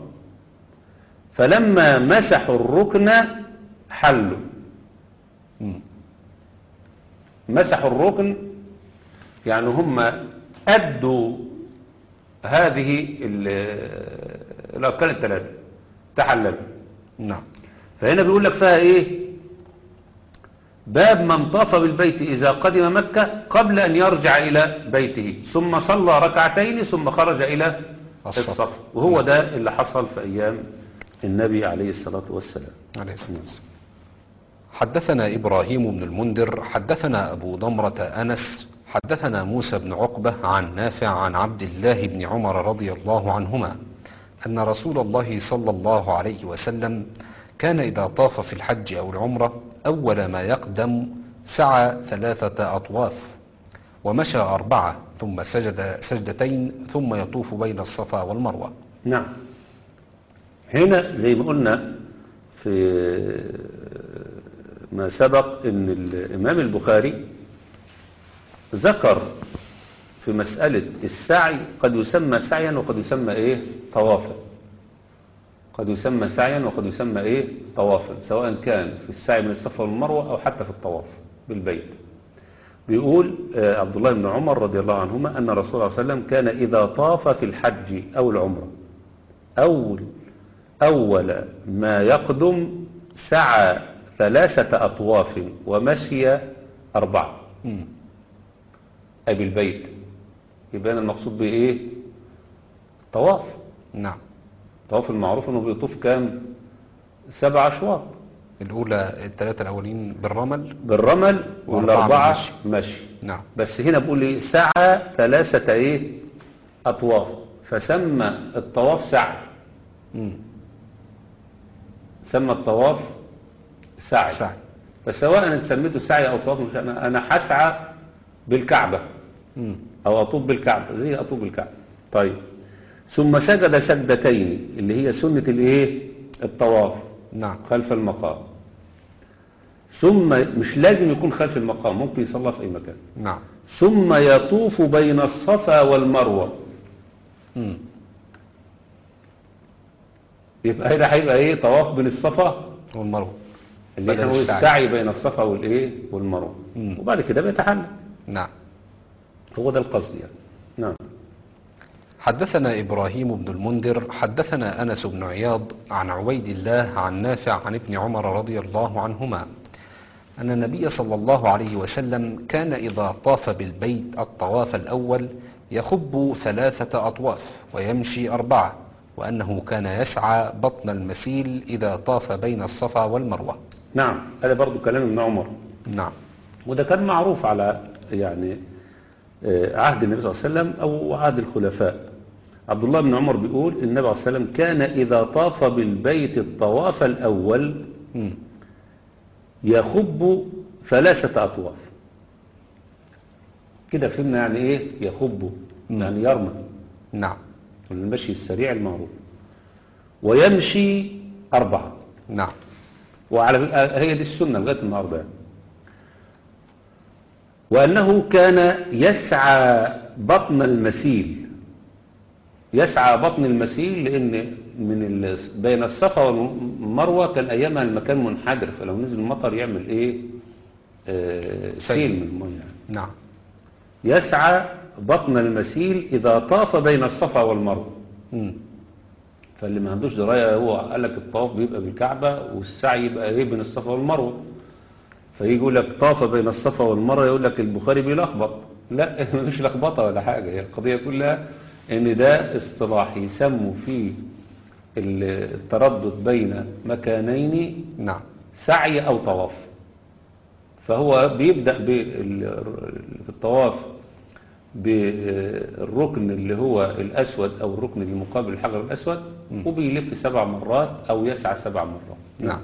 فلما مسحوا الركن حلوا مم. مسحوا الركن يعني هم أدوا هذه ال- الأركان الثلاثة تحللوا نعم فهنا بيقول لك فيها ايه باب من طاف بالبيت إذا قدم مكة قبل أن يرجع إلى بيته ثم صلى ركعتين ثم خرج إلى الصف. الصف وهو ده اللي حصل في أيام النبي عليه الصلاة والسلام عليه الصلاة والسلام حدثنا إبراهيم بن المنذر حدثنا أبو ضمرة أنس حدثنا موسى بن عقبة عن نافع عن عبد الله بن عمر رضي الله عنهما أن رسول الله صلى الله عليه وسلم كان إذا طاف في الحج أو العمرة أول ما يقدم سعى ثلاثة أطواف ومشى أربعة ثم سجد سجدتين ثم يطوف بين الصفا والمروة نعم هنا زي ما قلنا في ما سبق ان الامام البخاري ذكر في مسألة السعي قد يسمى سعيا وقد يسمى ايه طوافا قد يسمى سعيا وقد يسمى ايه طوافا سواء كان في السعي من الصفا والمروة او حتى في الطواف بالبيت بيقول آه، عبد الله بن عمر رضي الله عنهما أن رسول الله صلى الله عليه وسلم كان إذا طاف في الحج أو العمرة أول أول ما يقدم سعى ثلاثة أطواف ومشي أربعة مم. أي بالبيت يبقى أنا المقصود به إيه طواف نعم طواف المعروف أنه بيطوف كام سبع أشواط الأولى الثلاثة الأولين بالرمل بالرمل وأربعة والأربعة بالمشي. مشي نعم بس هنا بقول لي سعى ثلاثة ايه اطواف فسمى الطواف سعي مم. سمى الطواف سعي, سعي. فسواء انت سميته سعي او طواف مش انا انا هسعى بالكعبة مم. او اطوف بالكعبة زي اطوف بالكعبة طيب ثم سجد سجدتين اللي هي سنة الايه الطواف نعم خلف المقام ثم مش لازم يكون خلف المقام ممكن يصلى في اي مكان نعم ثم يطوف بين الصفا والمروة مم. يبقى هنا هيبقى ايه طواف بين الصفا والمروة اللي بدل هو السعي. السعي بين الصفا والايه والمروه مم. وبعد كده بيتحلل نعم هو ده القصد يعني نعم حدثنا إبراهيم بن المنذر حدثنا أنس بن عياض عن عبيد الله عن نافع عن ابن عمر رضي الله عنهما أن النبي صلى الله عليه وسلم كان إذا طاف بالبيت الطواف الأول يخب ثلاثة أطواف ويمشي أربعة وأنه كان يسعى بطن المسيل إذا طاف بين الصفا والمروة نعم هذا برضو كلام ابن عمر نعم وده كان معروف على يعني آه، عهد النبي صلى الله عليه وسلم او عهد الخلفاء عبد الله بن عمر بيقول النبي صلى الله عليه وسلم كان اذا طاف بالبيت الطواف الاول مم. يخب ثلاثة أطواف كده فهمنا يعني إيه يخب مم. يعني يرمى نعم المشي السريع المعروف ويمشي أربعة نعم وعلى هي دي السنة لغاية النهاردة يعني. وأنه كان يسعى بطن المسيل يسعى بطن المسيل لأن من ال... بين الصفا والمروة كان أيامها المكان منحدر فلو نزل المطر يعمل إيه آه سيل من المية يعني. نعم يسعى بطن المسيل إذا طاف بين الصفا والمروة مم. فاللي ما عندوش دراية هو قال لك الطواف بيبقى بالكعبة والسعي يبقى ايه بين الصفا والمروة فيجي يقول لك طاف بين الصفا والمروة يقول لك البخاري بيلخبط لا مش لخبطة ولا حاجة هي القضية كلها ان ده اصطلاح يسموا فيه التردد بين مكانين نعم سعي أو طواف فهو بيبدأ بال- في الطواف بالركن اللي هو الأسود أو الركن اللي مقابل الحجر الأسود وبيلف سبع مرات أو يسعى سبع مرات نعم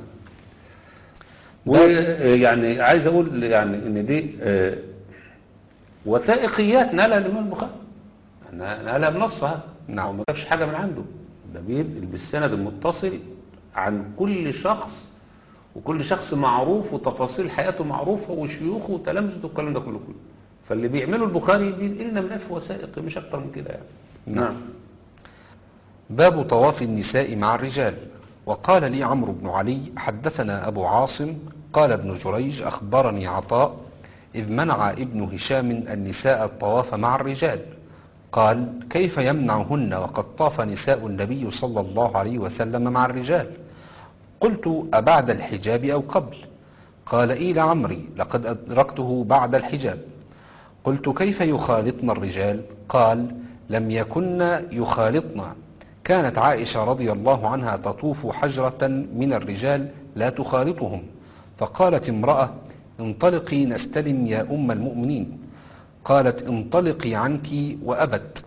ويعني عايز أقول يعني إن دي آه، وثائقيات نالها الإمام البخاري نالها بنصها نعم. هو ما جابش حاجة من عنده ده بيبقى بالسند المتصل عن كل شخص وكل شخص معروف وتفاصيل حياته معروفة وشيوخه وتلامذته والكلام ده كله كله فاللي بيعمله البخاري بينقل لنا من في وثائق مش أكتر من كده يعني نعم. باب طواف النساء مع الرجال وقال لي عمرو بن علي حدثنا أبو عاصم قال ابن جريج أخبرني عطاء إذ منع ابن هشام النساء الطواف مع الرجال قال كيف يمنعهن وقد طاف نساء النبي صلى الله عليه وسلم مع الرجال قلت أبعد الحجاب أو قبل قال إيل عمري لقد أدركته بعد الحجاب قلت كيف يخالطن الرجال قال لم يكن يخالطن كانت عائشة رضي الله عنها تطوف حجرة من الرجال لا تخالطهم فقالت امرأة انطلقي نستلم يا أم المؤمنين قالت انطلقي عنك وأبت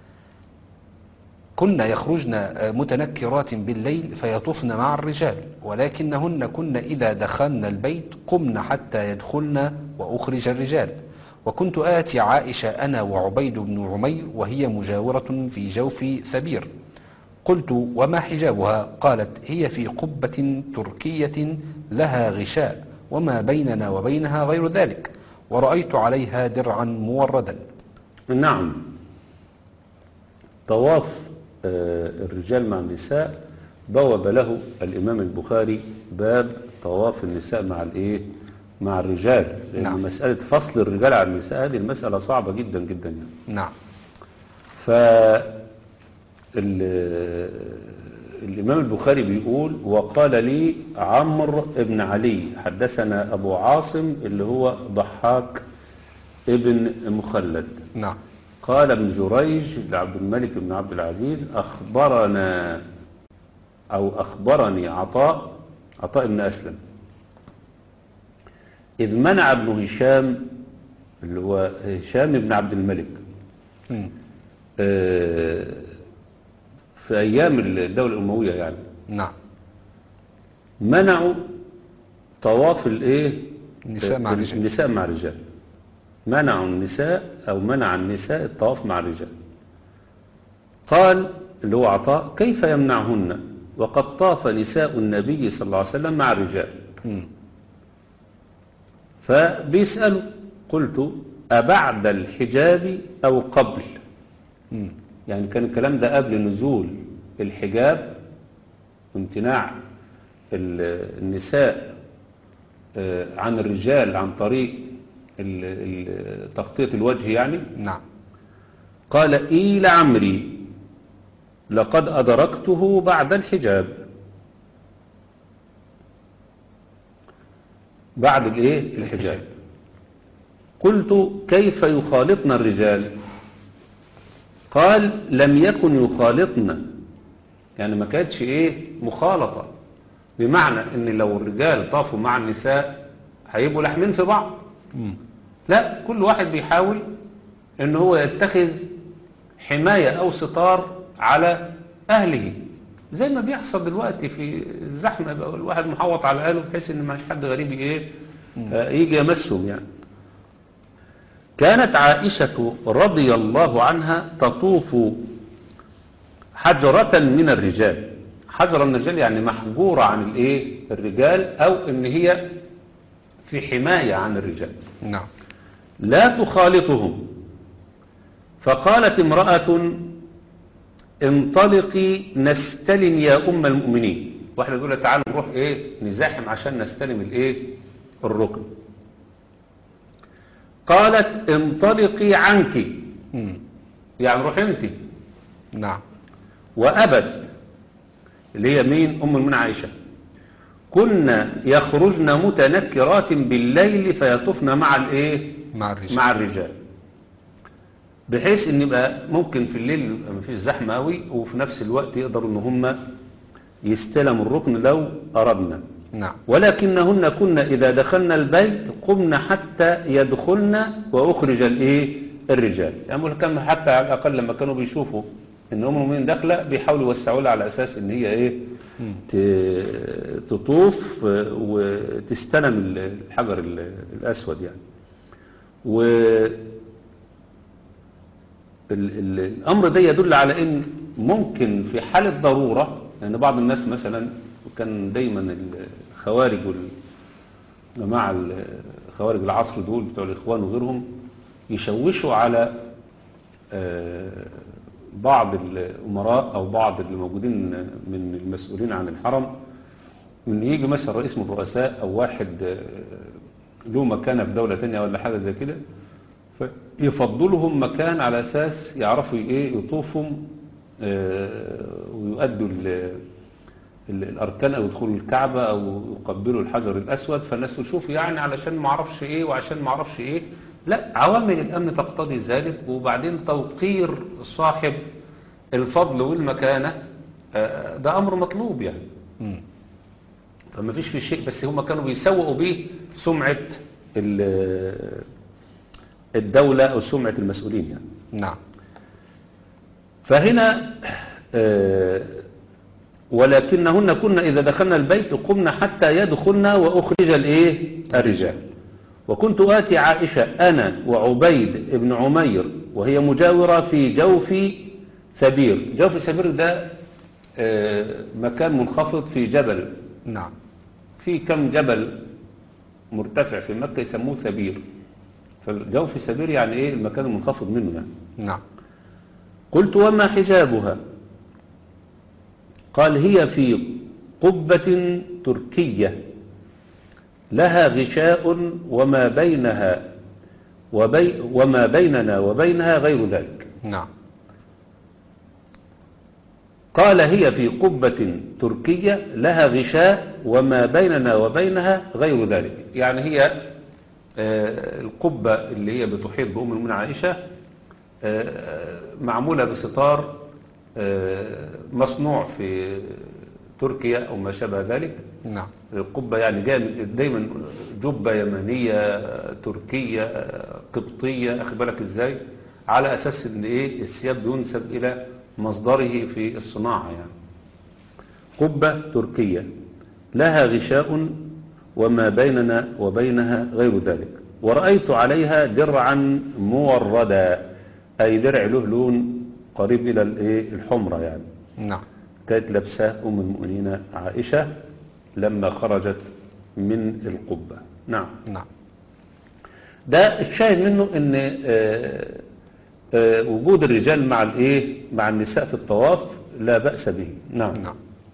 كن يخرجن متنكرات بالليل فيطفن مع الرجال ولكنهن كن إذا دخلن البيت قمن حتى يدخلن وأخرج الرجال وكنت آتي عائشة أنا وعبيد بن عمير وهي مجاورة في جوف ثبير قلت وما حجابها قالت هي في قبة تركية لها غشاء وما بيننا وبينها غير ذلك ورأيت عليها درعا موردا نعم طواف آه، الرجال مع النساء بوب له الإمام البخاري باب طواف النساء مع الإيه مع الرجال لأن نعم. مسألة فصل الرجال عن النساء هذه المسألة صعبة جدا جدا يعني نعم ف ال- الإمام البخاري بيقول وقال لي عمرو بن علي حدثنا أبو عاصم اللي هو ضحاك ابن مخلد نعم قال ابن جريج لعبد الملك بن عبد العزيز أخبرنا أو أخبرني عطاء عطاء بن أسلم إذ منع ابن هشام اللي هو هشام بن عبد الملك مم. آه، في أيام الدولة الأموية يعني نعم منعوا طواف الايه النساء مع الرجال. النساء مع الرجال منعوا النساء او منع النساء الطواف مع الرجال قال اللي هو عطاء كيف يمنعهن وقد طاف نساء النبي صلى الله عليه وسلم مع الرجال مم. فبيسألوا قلت أبعد الحجاب أو قبل مم. يعني كان الكلام ده قبل نزول الحجاب وامتناع ال- النساء آه، عن الرجال عن طريق ال- ال- تغطية الوجه يعني نعم قال إيل عمري لقد أدركته بعد الحجاب بعد الايه الحجاب قلت كيف يخالطنا الرجال قال لم يكن يخالطنا يعني ما كانتش ايه مخالطة بمعنى ان لو الرجال طافوا مع النساء هيبقوا لاحمين في بعض مم. لا كل واحد بيحاول ان هو يتخذ حماية او ستار على اهله زي ما بيحصل دلوقتي في الزحمة يبقى الواحد محوط على اهله بحيث ان مش حد غريب ايه آه، يجي يمسهم يعني كانت عائشة رضي الله عنها تطوف حجرة من الرجال حجرة من الرجال يعني محجورة عن الايه الرجال او ان هي في حماية عن الرجال نعم لا تخالطهم فقالت امرأة انطلقي نستلم يا أم المؤمنين واحدة تقول لها تعالوا نروح ايه نزاحم عشان نستلم الايه الركن قالت انطلقي عنك مم. يعني روح انت نعم وأبد اللي هي مين أم المؤمنين عائشة كنا يخرجن متنكرات بالليل فيطفن مع الايه مع الرجال مع الرجال بحيث ان يبقى ممكن في الليل يبقى مفيش زحمه قوي وفي نفس الوقت يقدروا ان هم يستلموا الركن لو اردنا نعم ولكنهن كنا اذا دخلنا البيت قمنا حتى يدخلن واخرج الايه الرجال يعني ممكن كان حتى على الاقل لما كانوا بيشوفوا ان ام المؤمنين داخله بيحاولوا يوسعوا لها على اساس ان هي ايه مم. ت- تطوف وتستلم الحجر ال- الاسود يعني و ال- ال- الامر ده يدل على ان ممكن في حالة ضرورة لان بعض الناس مثلا وكان دايما الخوارج والجماعة ال- خوارج العصر دول بتوع الاخوان وغيرهم يشوشوا على آه، بعض الامراء او بعض اللي موجودين من المسؤولين عن الحرم ان يجي مثلا رئيس من الرؤساء او واحد آه، له مكانه في دوله تانية ولا حاجه زي كده فيفضلهم مكان على اساس يعرفوا ايه يطوفوا آه، ويؤدوا ال- ال- الاركان او يدخلوا الكعبه او يقبلوا الحجر الاسود فالناس تشوف يعني علشان ما اعرفش ايه وعشان ما اعرفش ايه لا عوامل الامن تقتضي ذلك وبعدين توقير صاحب الفضل والمكانه آه، ده امر مطلوب يعني مم. فما فيش في شيء بس هم كانوا بيسوقوا بيه سمعه ال- الدوله او سمعه المسؤولين يعني نعم فهنا آه، ولكنهن كنا إذا دخلنا البيت قمنا حتى يدخلن وأخرج الإيه الرجال وكنت آتي عائشة أنا وعبيد بن عمير وهي مجاورة في جوف ثبير جوف ثبير ده آه، مكان منخفض في جبل نعم في كم جبل مرتفع في مكة يسموه ثبير فالجوف ثبير يعني إيه المكان المنخفض منه يعني نعم قلت وما حجابها قال هي في قبة تركية لها غشاء وما بينها وبي وما بيننا وبينها غير ذلك نعم قال هي في قبة تركية لها غشاء وما بيننا وبينها غير ذلك يعني هي آه، القبة اللي هي بتحيط بأم المؤمنين عائشة آه، معمولة بستار آه، مصنوع في تركيا أو ما شابه ذلك نعم القبة يعني جاية من- دايما جبة يمنية تركية قبطية أخد بالك ازاي على أساس ان ايه الثياب ينسب إلى مصدره في الصناعة يعني قبة تركية لها غشاء وما بيننا وبينها غير ذلك ورأيت عليها درعا موردا أي درع له لون قريب إلى الإيه؟ الحمرة يعني نعم كانت لابساه أم المؤمنين عائشة لما خرجت من القبة نعم نعم ده الشاهد منه ان آه، آه، وجود الرجال مع الايه مع النساء في الطواف لا بأس به نعم نعم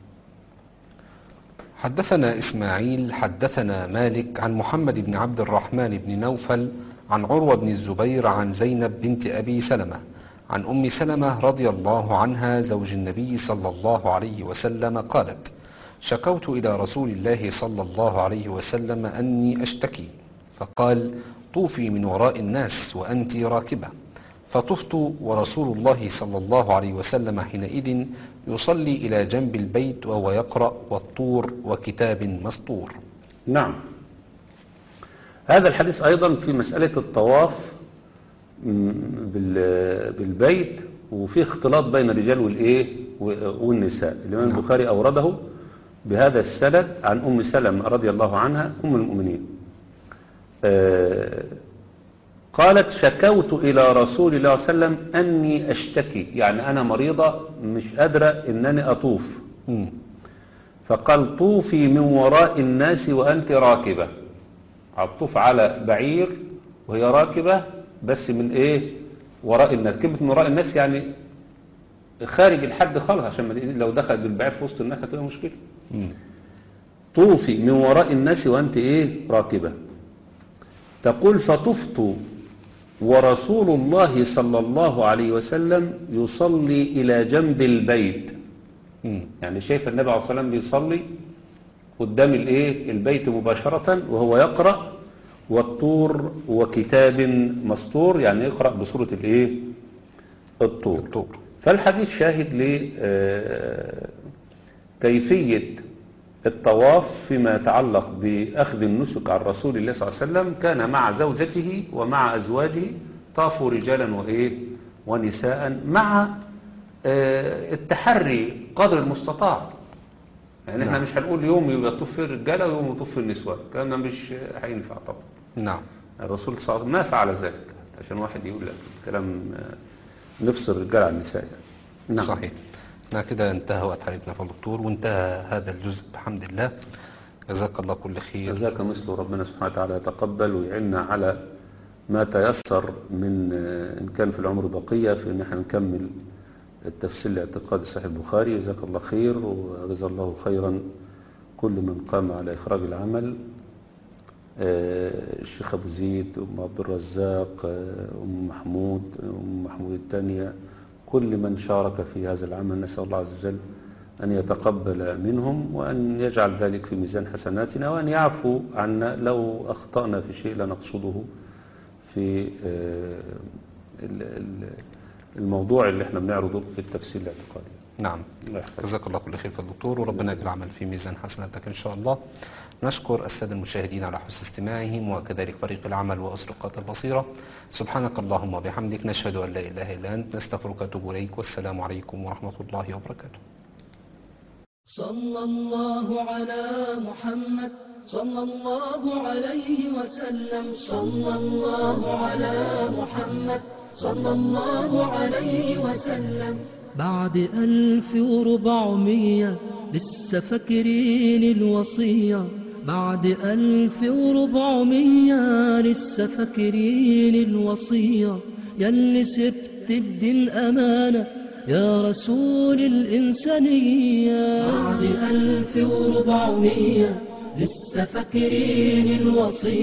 حدثنا إسماعيل حدثنا مالك عن محمد بن عبد الرحمن بن نوفل عن عروة بن الزبير عن زينب بنت أبي سلمة عن أم سلمة رضي الله عنها زوج النبي صلى الله عليه وسلم قالت شكوت إلى رسول الله صلى الله عليه وسلم أني أشتكي فقال طوفي من وراء الناس وأنت راكبة فطفت ورسول الله صلى الله عليه وسلم حينئذ يصلي إلى جنب البيت وهو يقرأ والطور وكتاب مسطور نعم هذا الحديث أيضا في مسألة الطواف م، بال- بالبيت وفي اختلاط بين الرجال والإيه و- والنساء الإمام نعم. البخاري أورده بهذا السند عن أم سلمة رضي الله عنها أم المؤمنين آه، قالت شكوت إلى رسول الله صلى الله عليه وسلم أني أشتكي يعني أنا مريضة مش قادرة أنني أطوف مم. فقال طوفي من وراء الناس وأنت راكبة هتطوف على بعير وهي راكبة بس من إيه وراء الناس كلمة من وراء الناس يعني خارج الحد خالص عشان ما تأذي- لو دخل بالبعير في وسط الناس هتبقى مشكلة مم. طوفي من وراء الناس وأنت إيه راكبة تقول فطفت ورسول الله صلى الله عليه وسلم يصلي إلى جنب البيت مم. يعني شايف النبي عليه الصلاة والسلام بيصلي قدام الايه البيت مباشرة وهو يقرأ والطور وكتاب مسطور يعني يقرأ بسورة الايه الطور الطور. فالحديث شاهد لكيفية الطواف فيما يتعلق بأخذ النسك عن رسول الله صلى الله عليه وسلم كان مع زوجته ومع أزواجه طافوا رجالا وإيه ونساء مع آه، التحري قدر المستطاع يعني احنا نعم. مش هنقول يوم يبقى يطوف فيه الرجاله ويوم يطوف فيه النسوان الكلام ده مش هينفع طبعا نعم الرسول صلى الله عليه وسلم ما فعل ذلك عشان واحد يقول لك كلام آه، نفصل الرجال عن النساء يعني. نعم صحيح احنا كده انتهى وقت حديثنا في الدكتور وانتهى هذا الجزء بحمد الله جزاك الله كل خير جزاك مثل ربنا سبحانه وتعالى يتقبل ويعيننا على ما تيسر من آه، إن كان في العمر بقية في إن احنا نكمل التفسير لاعتقاد صحيح البخاري جزاك الله خير وجزا الله خيرا كل من قام على إخراج العمل آه، الشيخ أبو زيد أم عبد الرزاق آه، أم محمود أم محمود الثانية كل من شارك في هذا العمل نسأل الله عز وجل أن يتقبل منهم وأن يجعل ذلك في ميزان حسناتنا وأن يعفو عنا لو أخطأنا في شيء لا نقصده في آه، ال- ال- الموضوع اللي احنا بنعرضه في التفسير الاعتقادي نعم الله يحفظك. جزاك الله كل خير في الدكتور وربنا يجعل العمل في ميزان حسناتك إن شاء الله نشكر السادة المشاهدين على حسن استماعهم وكذلك فريق العمل وأسرقات البصيرة سبحانك اللهم وبحمدك نشهد أن لا إله إلا أنت نستغفرك ونتوب إليك والسلام عليكم ورحمة الله وبركاته صلى الله على محمد صلى الله عليه وسلم صلى الله على محمد صلى الله عليه وسلم بعد ألف وربعمية لسه فاكرين الوصية بعد ألف وربعمية لسه فاكرين الوصية يلي سبت الدين أمانة يا رسول الإنسانية بعد ألف وربعمية لسه فاكرين الوصية